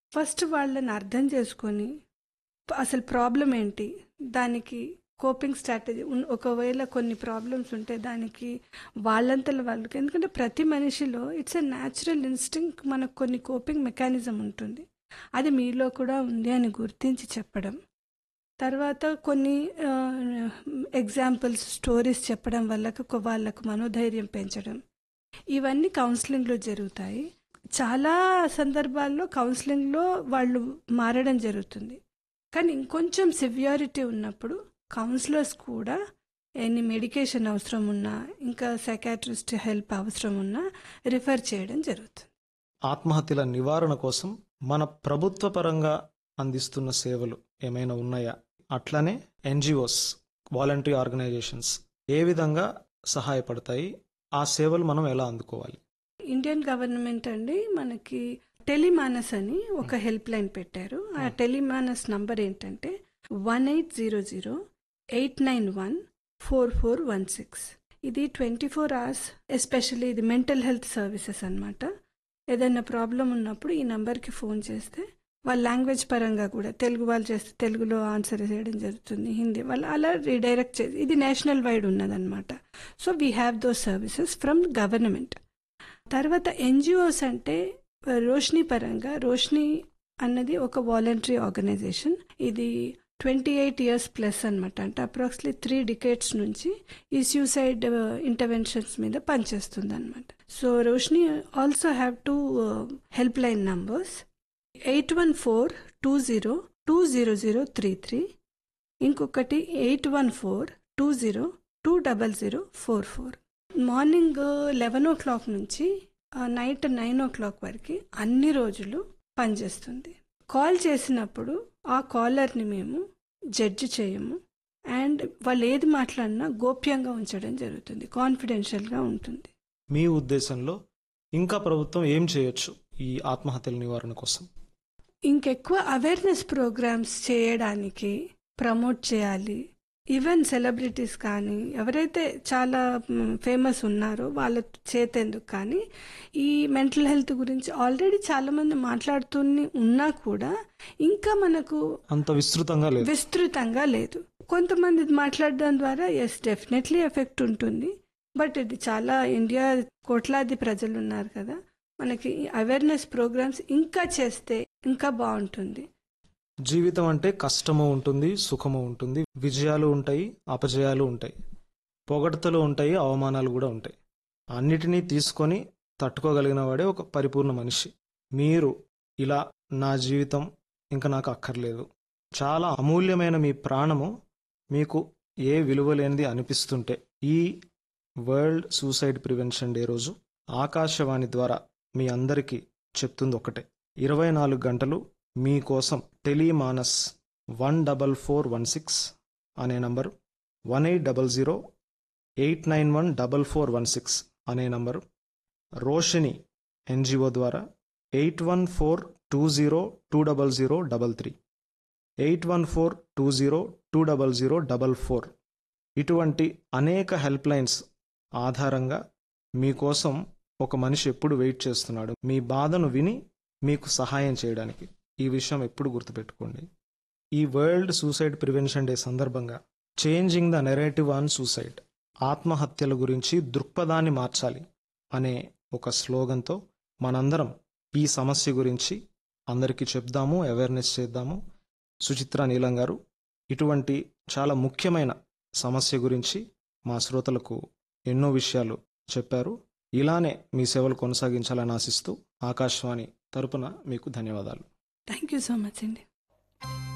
first వాళ్ళని అర్థం చేసుకొని ప- అసలు ప్రాబ్లం ఏంటి దానికి కోపింగ్ స్ట్రాటజీ ఉన్- ఒకవేళ కొన్ని ప్రాబ్లమ్స్ ఉంటే దానికి వాళ్ళంతల వాళ్ళకి ఎందుకంటే ప్రతి మనిషిలో ఇట్స్ ఎ న్యాచురల్ ఇన్స్టింక్ట్ మనకు కొన్ని కోపింగ్ మెకానిజం ఉంటుంది అది మీలో కూడా ఉంది అని గుర్తించి చెప్పడం తర్వాత కొన్ని ఎగ్జాంపుల్స్ స్టోరీస్ చెప్పడం వల్ల కొ- వాళ్ళకు మనోధైర్యం పెంచడం ఇవన్నీ కౌన్సిలింగ్లో జరుగుతాయి చాలా సందర్భాల్లో కౌన్సిలింగ్లో వాళ్ళు మారడం జరుగుతుంది కానీ ఇంకొంచెం సివియారిటీ ఉన్నప్పుడు కౌన్సిలర్స్ కూడా ఎన్ని మెడికేషన్ అవసరం ఉన్నా ఇంకా సైకాట్రిస్ట్ హెల్ప్ అవసరం ఉన్నా రిఫర్ చేయడం జరుగుతుంది ఆత్మహత్యల నివారణ కోసం మన ప్రభుత్వ పరంగా అందిస్తున్న సేవలు ఏమైనా ఉన్నాయా అట్లనే ఎన్జిఓస్ వాలంటరీ ఆర్గనైజేషన్స్ ఏ విధంగా సహాయపడతాయి ఆ సేవలు మనం ఎలా అందుకోవాలి ఇండియన్ గవర్నమెంట్ అండి మనకి టెలిమానస్ అని ఒక హెల్ప్ లైన్ పెట్టారు ఆ టెలిమానస్ నంబర్ ఏంటంటే one eight zero zero eight nine one four four one six ఇది ట్వంటీ ఫోర్ అవర్స్ ఎస్పెషల్లీ ఇది మెంటల్ హెల్త్ సర్వీసెస్ అన్నమాట ఏదైనా ప్రాబ్లం ఉన్నప్పుడు ఈ నంబర్కి ఫోన్ చేస్తే వాళ్ళ లాంగ్వేజ్ పరంగా కూడా తెలుగు వాళ్ళు చేస్తే తెలుగులో ఆన్సర్ చేయడం జరుగుతుంది హిందీ వాళ్ళు అలా రీడైరెక్ట్ చేసి ఇది నేషనల్ వైడ్ ఉన్నదన్నమాట so we have those services from government తర్వాత ఎన్జిఓస్ అంటే రోష్ని పరంగా రోష్ని అన్నది ఒక వాలంటరీ ఆర్గనైజేషన్ ఇది ట్వంటీ ఎయిట్ ఇయర్స్ ప్లస్ అనమాట అంటే అప్రాక్సిమేట్లీ త్రీ డికేట్స్ నుంచి ఈ సూసైడ్ ఇంటర్వెన్షన్స్ మీద పనిచేస్తుంది అనమాట so Roshni also have two help line numbers eight one four two zero two zero zero three three ఇంకొకటి eight one four two zero two double zero four four morning eleven o'clock నుంచి ఆ, night nine ఓ clock వరకు అన్ని రోజులు పనిచేస్తుంది call చేసినప్పుడు ఆ కాలర్ని మేము జడ్జి చేయము అండ్ వాళ్ళు ఏది మాట్లాడినా గోప్యంగా ఉంచడం జరుగుతుంది కాన్ఫిడెన్షియల్గా ఉంటుంది మీ ఉద్దేశంలో ఇంకా ప్రభుత్వం ఏం చేయొచ్చు ఈ ఆత్మహత్యల నివారణ కోసం ఇంకెక్కువ అవేర్నెస్ ప్రోగ్రామ్స్ చేయడానికి ప్రమోట్ చేయాలి ఈవెన్ సెలబ్రిటీస్ కానీ ఎవరైతే చాలా ఫేమస్ ఉన్నారో వాళ్ళ చేతేందుకు కానీ ఈ మెంటల్ హెల్త్ గురించి ఆల్రెడీ చాలా మంది మాట్లాడుతూనే ఉన్నా కూడా ఇంకా మనకు అంత విస్తృతంగా లేదు విస్తృతంగా లేదు కొంతమంది ఇది మాట్లాడడం ద్వారా ఎస్ డెఫినెట్లీ ఎఫెక్ట్ ఉంటుంది బట్ ఇది చాలా ఇండియా కోట్లాది ప్రజలు ఉన్నారు కదా మనకి అవేర్నెస్ ప్రోగ్రామ్స్ ఇంకా చేస్తే ఇంకా బాగుంటుంది జీవితం అంటే కష్టము ఉంటుంది సుఖము ఉంటుంది విజయాలు ఉంటాయి అపజయాలు ఉంటాయి పొగడ్తలు ఉంటాయి అవమానాలు కూడా ఉంటాయి అన్నిటినీ తీసుకొని తట్టుకోగలిగిన వాడే ఒక పరిపూర్ణ మనిషి మీరు ఇలా నా జీవితం ఇంకా నాకు అక్కర్లేదు చాలా అమూల్యమైన మీ ప్రాణము మీకు ఏ విలువ లేనిది అనిపిస్తుంటే ఈ వరల్డ్ సూసైడ్ ప్రివెన్షన్ డే రోజు ఆకాశవాణి ద్వారా మీ అందరికీ చెప్తుంది ఒకటే ఇరవై నాలుగు గంటలు మీకోసం Tele MANAS one double four one six అనే నంబరు one eight double zero eight nine one double four one six అనే నంబరు రోషిని ఎన్జిఓ ద్వారా eight one four two zero two double zero double three eight one four two zero two double zero double four ఇటువంటి అనేక help lines ఆధారంగా మీకోసం ఒక మనిషి ఎప్పుడు వెయిట్ చేస్తున్నాడు మీ బాధను విని మీకు సహాయం చేయడానికి ఈ విషయం ఎప్పుడు గుర్తుపెట్టుకోండి ఈ వరల్డ్ సూసైడ్ ప్రివెన్షన్ డే సందర్భంగా changing the narrative on suicide ఆత్మహత్యల గురించి దృక్పథాన్ని మార్చాలి అనే ఒక స్లోగన్తో మనందరం ఈ సమస్య గురించి అందరికీ చెప్దాము అవేర్నెస్ చేద్దాము సుచిత్ర నీలం గారు ఇటువంటి చాలా ముఖ్యమైన సమస్య గురించి మా శ్రోతలకు ఎన్నో విషయాలు చెప్పారు ఇలానే మీ సేవలు కొనసాగించాలని ఆశిస్తూ ఆకాశవాణి తరపున మీకు ధన్యవాదాలు థ్యాంక్ యూ సో మచ్ అండి